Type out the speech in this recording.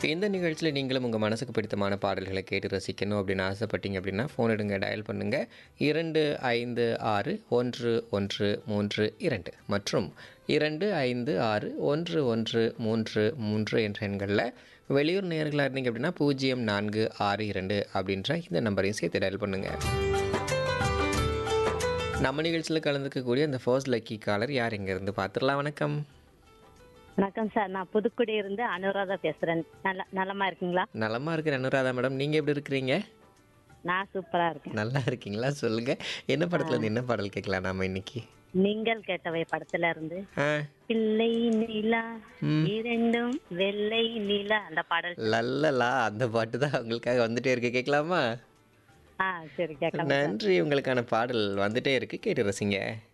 இந்த நிகழ்ச்சியில் நீங்களும் உங்கள் மனசுக்கு பிடித்தமான பாடல்களை கேட்டு ரசிக்கணும் அப்படின்னு ஆசைப்பட்டீங்க அப்படின்னா ஃபோன் எடுங்க டயல் பண்ணுங்கள் இரண்டு ஐந்து ஆறு ஒன்று ஒன்று மூன்று இரண்டு மற்றும் இரண்டு ஐந்து ஆறு ஒன்று ஒன்று மூன்று மூன்று என்ற எண்களில் வெளியூர் நேர்களாக இருந்தீங்க அப்படின்னா பூஜ்ஜியம் நான்கு ஆறு இரண்டு அப்படின்ற இந்த நம்பரையும் சேர்த்து டயல் பண்ணுங்கள் நம்ம நிகழ்ச்சியில் கலந்துக்கக்கூடிய அந்த ஃபர்ஸ்ட் லக்கி காலர் யார் இங்கேருந்து பார்த்துடலாம் வணக்கம் வணக்கம் சார் நான் புதுக்குடி இருந்து அனுராதா பேசுறேன் நல்ல நலமா இருக்கீங்களா நலமாக இருக்கிற அனுராதா மேடம் நீங்கள் எப்படி இருக்கிறீங்க நான் சூப்பரா இருக்கேன் நல்லா இருக்கீங்களா சொல்லுங்க என்ன படத்துல இருந்து என்ன பாடல் கேட்கலாம் நாம இன்னைக்கு நீங்கள் கேட்டவை படத்துல இருந்து ஆ, பிள்ளை நிலா இரண்டும் வெள்ளை நிலா அந்த பாடல் லல்லலா அந்த பாட்டு தான் உங்களுக்காக வந்துட்டே இருக்கு கேட்கலாமா ஆ சரி கேட்கலாம் நன்றி உங்களுக்கான பாடல் வந்துட்டே இருக்கு கேட்டு ரசிங்க